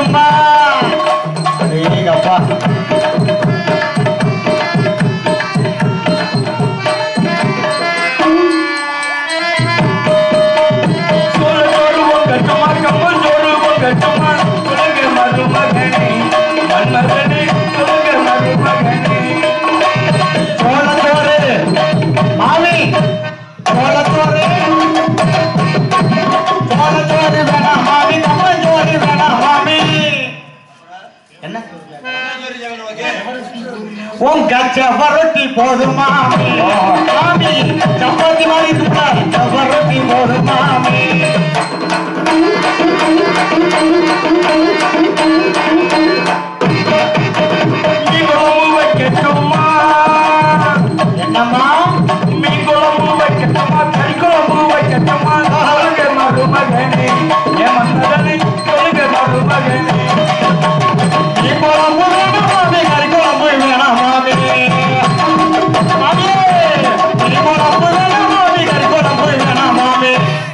போதுமா அடேங்கப்பா சோறு சோறு பொங்கட்டுமா கம்பல் சோறு பொங்கட்டுமா உலக மருமகனே மன்மதனே உலக மருமகனே சோளத்தோறு மாமி சோளத்தோறு சோளத்தோறு வேணாம் மாமி கம்பஞ்சோறு வேணாம் மாமி என்ன உன் கச்ச வரட்டி போதும் மாமி மாமி சப்பாத்தி மாதிரி இருக்கா வரட்டி போதும் மாமி மீன் குழம்பு வைக்கட்டுமா என்னம்மா மீன் குழம்பு வைக்கட்டுமா கறி குழம்பு வைக்கட்டுமா உலக மருமகனே என் மன்மதனே உலக மருமகனே நீ குழம்பு வேணாம் மாமி கறி குழம்பு வேணாம் மாமி மாமி நீ குழம்பு வேணாம் மாமி கறி குழம்பு வேணாம் மாமி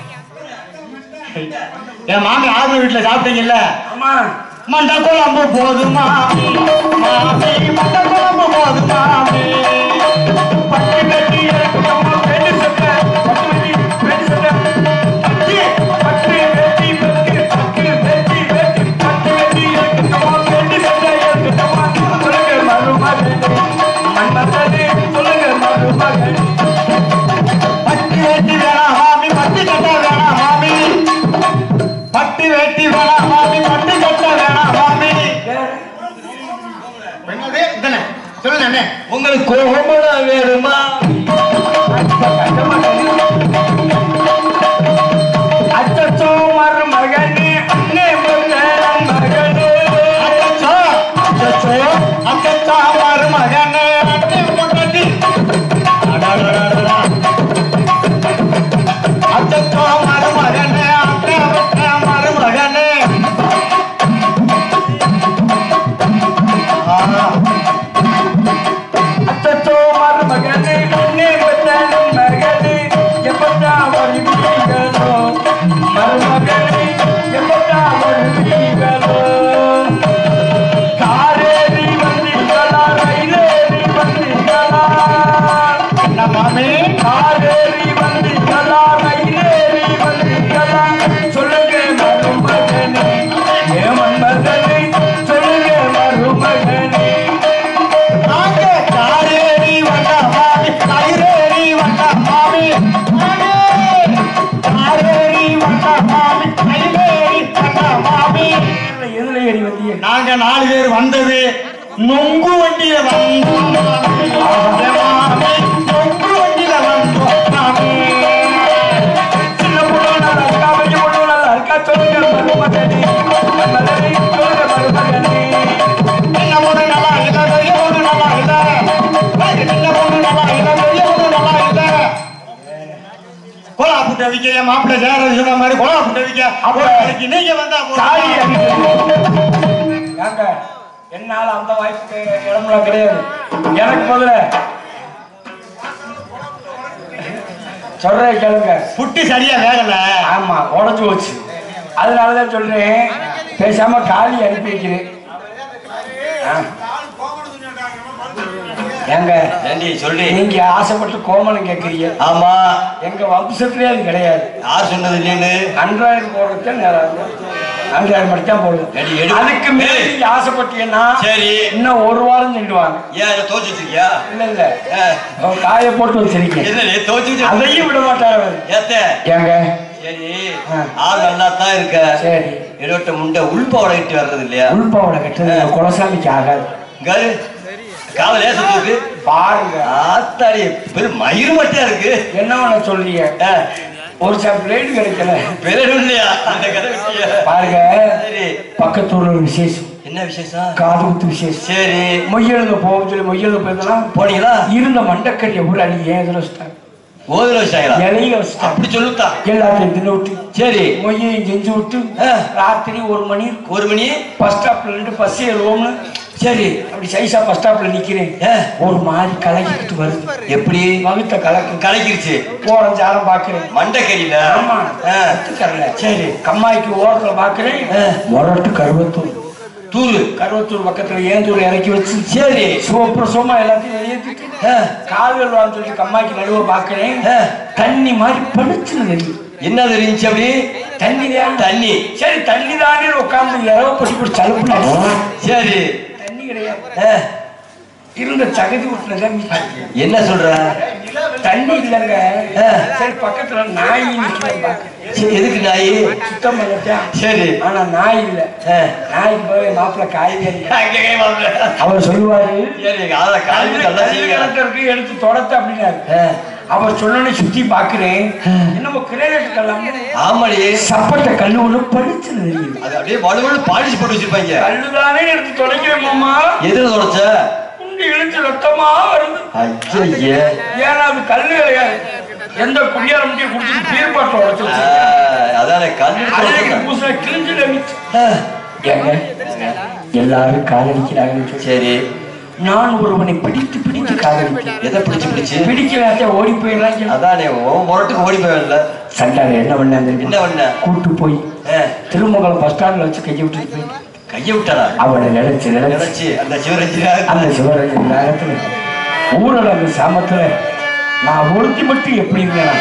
என் மாமி ஆர்மி வீட்டுல சாப்பிட்டீங்கல்ல ஆமா மண்ட குழம்பு போதும் மாமி மாமி மண்ட குழம்பு போதும் மாமி பட்டு கட்டி இறக்கட்டுமா பெண்ணு சட்டை பட்டு வெட்டி பெண்ணு சட்டை பட்டு பட்டு வெட்டி வெட்டி பட்டு வெட்டி வெட்டி பட்டு வெட்டி இறக்கட்டுமா பெண்ணு சட்டை இறக்கட்டுமா உலக மருமகனே மன்மதனே உலக மருமகனே பட்டு வேட்டி வேணாம் மாமி பட்டு கட்ட வேணாம் மாமி பட்டு வேட்டி வேணாம் மாமி பட்டு கட்ட வேணாம் மாமி என்னது இதானே சொல்லுங்க அண்ணே உங்களுக்கு கோபமடா வேணுமா அச்சோ மருமகனே அண்ணே முதல் மகனே அச்சச்சோ, அச்சச்சோ, அச்சச்சோ, மருமகனே, அண்ணே பொண்டாட்டி. அடடடடடா. அச்சச்சோ, மருமகனே, அண்ணே விட்ட மருமகனே. ஆ, அச்சோ மருமகனே அண்ணே முதல் மகனே எப்படா வருவீங்களோ மருமகனே எப்படா வருவீங்களோ காரேறி வந்தீங்களா ரயிலேறி வந்தீங்களா என்ன மாமி காரேறி வந்தீங்களா ரயிலேறி வந்தீங்களா சொல்லுங்க மருமகனே ஏன் மன்மதனே சொல்லுங்க மருமகனே நாங்க காரேறி வந்த மாமி, கயிறேறி வந்த மாமி. மாமி, காரேறி வந்த மாமி, கயிறேறி வந்த மாமி. எதுல ஏறி வந்தீங்க நாங்க நாலு பேர் வந்தது நொங்கு வண்டியில வந்தோம் மாமி. மாமி, நொங்கு வண்டியில வந்தோம் மாமி. சின்ன பொண்ணு நல்லா இருக்கா பெரிய பொண்ணு நல்லா இருக்கா சொல்லுங்க மருமகனே மருமகனே சொல்லுங்க மருமகனே சின்ன பொண்ணு நல்லா இல்ல, பெரிய பொண்ணு நல்லா இல்ல. ஏய், சின்ன பொண்ணு நல்லா இல்ல, பெரிய பொண்ணு நல்லா இல்ல. கோலா புட்டை விக்க என் மாப்பிள்ளை சேரது சொன்ன மாதிரி கோலா புட்டை விக்க ஒரு நாளைக்கு நீங்க வந்தா போதும். தாலி ஏங்க என்னால அந்த வாய்ப்புக்கு இடம்லாம் கிடையாது எனக்கு முதல்ல சொல்றேன் கேளுங்க புட்டு சரியா வேகல ஆமா உடஞ்சு போச்சு அதனாலதான் சொல்றேன் பேசாம காலி அனுப்பி வைக்கிறேன் ஆ. ஏங்க ஏண்டி சொல்லி நீங்க ஆசைப்பட்டு கோமலம் கேட்கறீங்க ஆமா எங்க வம்சத்திலே அது கிடையாது யார் சொன்னது இல்லைன்னு அன்றாயிரம் போடுறதுக்கு நேரம் அன்றாயிரம் மட்டும் தான் போடுவோம் எடி, எடி. அதுக்கு மேல நீங்க ஆசைப்பட்டீங்கன்னா சரி இன்னும் ஒரு வாரம் சொல்லுவாங்க ஏன் இதை தோச்சு வச்சிருக்கியா இல்ல இல்ல ஆ, அவன் காய போட்டு வச்சிருக்கேன் என்னடி தோச்சு வச்சு அதையும் விட மாட்டாரு அவரு. ஏத்த ஏங்க சரி ஆ. ஆள் நல்லா தான் இருக்க சரி இருவட்ட முண்டை உள்பாவடை இட்டு வர்றது இல்லையா உள்பாவோட கட்டுறது இந்த குலசாமிக்கு ஆகாது கரு கால லேசத்துக்கு பாருங்க ஆத்தாடி பெரும் மயிர் மட்டும் இருக்கு என்ன பண்ண சொல்றீங்க ஆ, ஒரு சாப் பிளேட் கிடைக்கல பெரும் இல்லையா அந்த கதை விஷயம் பாருங்க சரி பக்கத்தூர்ல ஒரு விசேஷம் என்ன விசேஷம் காது குத்து விசேஷம் சரி மொய்யெழுத போகும் சொல்லி மொய்யெழுத போயிருந்தா போனீங்களா இருந்த மண்டக்கட்டியை கூட அடி ஏன் இதுல வச்சுட்டாங்க ஓதுல வச்சாங்களா இலையில வச்சுட்டாங்க அப்படி சொல்லுத்தா எல்லாத்தையும் தின்னு விட்டு சரி மொய்யையும் செஞ்சு விட்டு ஆ. ராத்திரி ஒரு மணி ஒரு மணி பஸ் ஸ்டாப்ல இருந்து பஸ் ஏறுவோம்னு சரி அப்படி சைஸா பஸ் ஸ்டாப்ல நிக்கிறேன் ஆ. ஒரு மாதிரி கலக்கிட்டு வருது எப்படி வகுத்த கலக்கு கலக்கிருச்சு போறேன் சாரம் பாக்குறேன் மண்டைக்கறியில ஆமா ஆ. கரல சரி கம்மாய்க்கு ஓரத்துல பாக்குறேன் ஆ. மொரட்டு கருவத்தூர் தூரு கருவத்தூர் பக்கத்துல ஏந்தூர் இறக்கி வச்சு சரி சுவப்பிரசவமா எல்லாத்தையும் வெளியேற்றிட்டு ஆ, கால்கள் வாங்க சொல்லி கம்மாய்க்கு நடுவ பாக்குறேன் ஆ. தண்ணி மாதிரி பளிச்சுன்னு தெரியும் என்ன தெரிஞ்சு அப்படி தண்ணி தான் தண்ணி சரி தண்ணி தானே உட்கார்ந்து இரவு பட்டி போட்டு சலுப்பு சரி தண்ணி கிடையாது ஆ, இருந்த தகுதி விட்டுனதா என்ன சொல்ற தண்ணி இல்லைங்க ஆ. சரி பக்கத்துல நாய் நிக்கிறேன் பாக்குறேன் சரி, எதுக்கு நாய் சுத்தம் பண்ணிட்டேன் சரி ஆனா நாய் இல்ல ஆ. நாய் போய் மாப்பிள்ள காய்கறி அங்கே கை வாங்க. அவர் சொல்லுவாரு சரி அத காலி நல்லா செய்யுங்க இருக்கு எடுத்து தொடத்த அப்படின்னாரு ஆ, அவர் சொன்னோன்னு சுத்தி பாக்குறேன் என்னமோ கிரேனட் கல்லாம் ஆமாடி சப்பட்ட கல்லு ஒண்ணு பளிச்சுன்னு தெரியுது அது அப்படியே வலுவலு பாலிஷ் போட்டு வச்சிருப்பாங்க கல்லுதானே எடுத்து தொலைக்கிறேன் மாமா எதுல தொடச்ச குண்டு இழுத்து ரத்தமா வருது ஐயே ஏன்னா அது கல்லு கிடையாது எந்த குடியார முடியும் குடிச்சிட்டு பீர்பாட்டை உடச்சு ஆ, அதானே கல்லு அன்னைக்கு தொடச்ச. பூசா கிழிஞ்சு நமிச்சு ஆ, ஏங்க எல்லாரும் காதலிக்கிறாங்கன்னு சொல்லி சரி நான் ஒருவனை பிடித்து பிடித்து காதலிக்கிறேன் எதை பிடிச்சு பிடிச்சு பிடிக்கலாத்த ஓடி போயிடலாம் அதானே உன் முரட்டுக்கு ஓடி போயல சண்டால என்ன பண்ண என்ன பண்ண கூட்டு போய் ஆ, திருமங்கலம் பஸ் ஸ்டாண்ட்ல வச்சு கையை விட்டுட்டு போய் கைய விட்டாரா அவனை நினைச்சு நினைச்சு நினைச்சு அந்த சிவரஞ்சி அந்த சிவராஜன் நேரத்துல ஊரடங்கு சாமத்துல நான் ஒருத்தி மட்டும் எப்படி இருந்தேன்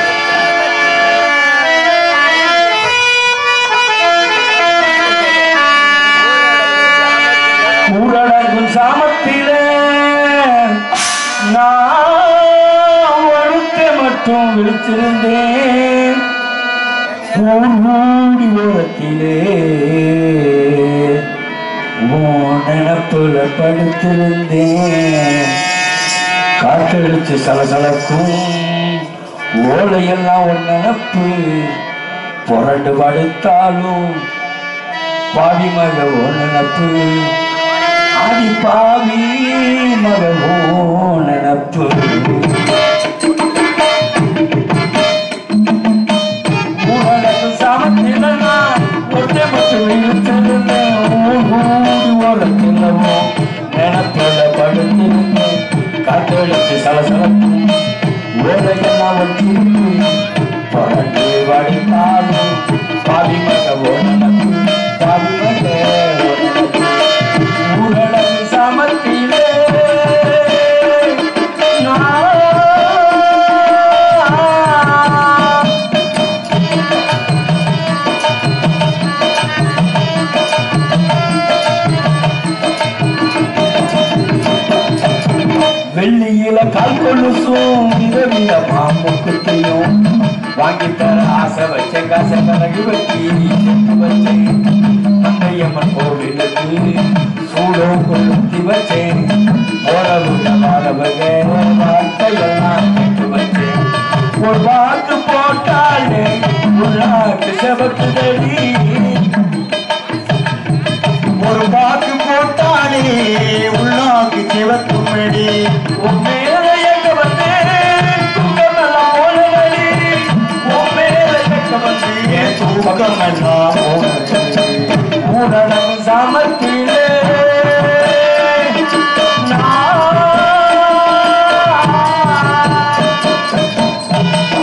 ஊரடங்கும் சாமத்தில நான் ஒருத்த மட்டும் விழித்திருந்தேன் ஊர் மூடி ஓரத்திலே உன் நினப்புல படுத்திருந்தேன் காற்றெடுத்து சலசலக்கும் ஓலையெல்லாம் உன் நினப்பு புரண்டு படுத்தாலும் பாவி மக உன் நினப்பு ஆடி பாவி மக உன் நினப்பு ஊரடங்கு சாமத்தில நான் ஒருத்தன் மட்டும் இழுத்திருந்தேன். ஊர் ஊடி ஓரத்திலவோ நினப்புல படுத்திருந்தேன். காற்றடிச்சு சலசலக்கும் ஓலையெல்லாம் வச்சிருந்து புரண்டு வடித்தாலும் பாவி மக ஓனப்பு பாவி மக ஓனப்பு ஊரடங்கு சாமத்திலே நான் வெள்ளியில கால் கொலுசும் விதவித மாமுக்குத்தையும் வாங்கி தர ஆசை வச்ச காசை பிறகு வச்சு சேர்த்து வச்சேன் நங்கையம்மன் கோவிலுக்கு சூடம் கொளுத்தி வச்சேன் ஓரவுள்ள வாழவக வார்த்தையெல்லாம் கேட்டு வச்சேன் ஒரு வாக்கு போட்டாலே உள்ளாக்கு செவக்குதடி ஒரு பாக்கு போட்டாலே உள்ளாக்கு சிவக்குமடி உன் மேல எங்க வந்தேன் தூக்கமெல்லாம் போனதடி உன் மேல எங்க வந்தேன் தூக்கமெல்லாம் போனது. ஊரடங்கு சாமத்திலே நான்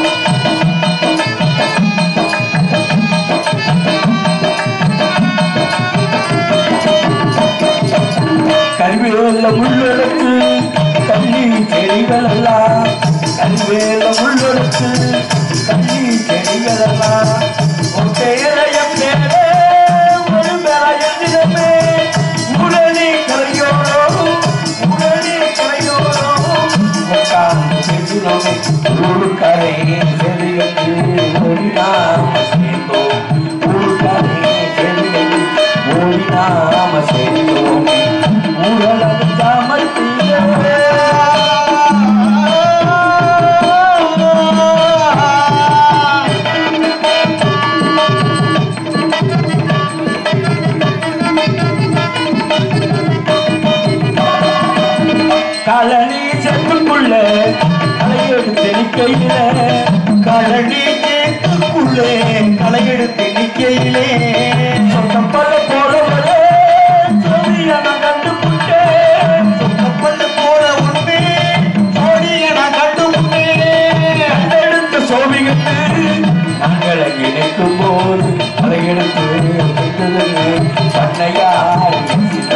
கல்வேல முள்ளெடுத்து கண்ணி செடிகள் எல்லாம் கல்வேல முள்ளெடுத்து கண்ணி செடிகள் எல்லாம் ஒற்றையரையம் பேரே ஒரு மேலமே உடனே கரையோடும் உடனே கரையோடும் உட்கார்ந்து பேசினோம் ஒரு கரை செடிகளுக்கு ஓடினாம சேர்ந்தோம் ஒரு கரை செடிகளுக்கு ஓடினாம சேர்ந்தோம் ஊரலகு தாமத்திலே கழனி செத்துக்குள்ள களையெடுத்து நிக்கையில கழனி கேட்டுக்குள்ளே களையெடுத்து நிக்கையிலே சொந்தம் பல போறவளே சொல்லிய நான் கண்டுபிட்டேன் கப்பல் போல உண்மை ஜோடிய நான் கண்டுபிட்டேன் கண்டெடுத்த சோமிகத்து நாங்களை இணைக்கும் போது அதை எடுத்து பண்ணையார்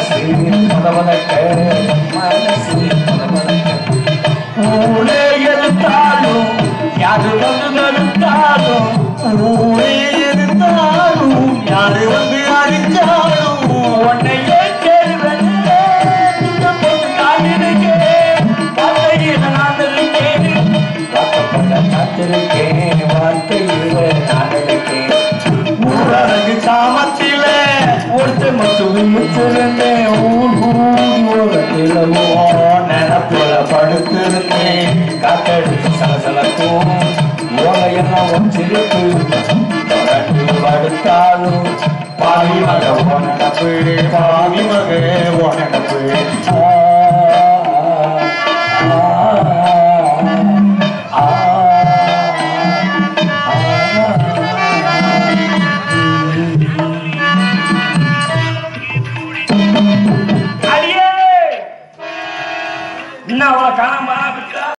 மனசு பதவதக்க மனசு பதவதக்க ஊரே எதிர்த்தாலும் யாரு வந்து தடுத்தாலும் ஊரே எதிர்த்தாலும் யாரு வந்து அடிச்சாலும் உன்னையே கேள்வன் நீங்க போட்டு காத்திருக்கேன் வார்த்தையில நான் இருக்கேன் வாக்கப்பட காத்திருக்கேன் வார்த்தையில நான் இருக்கேன் ஊரடங்கு சாமத்தில ஒருத்த மட்டும் விழிச்சிருந்தேன் ஊர் ஊர் ஓரத்தில் நினப்புல படுத்திருந்தேன் காத்தடிச்சு சலசலக்கும் ஓலையெல்லாம் வச்சிருக்கு தொடர்ந்து படுத்தாலும் பாவி மக உனப்பு பாவி மகே உனக்கு ஆ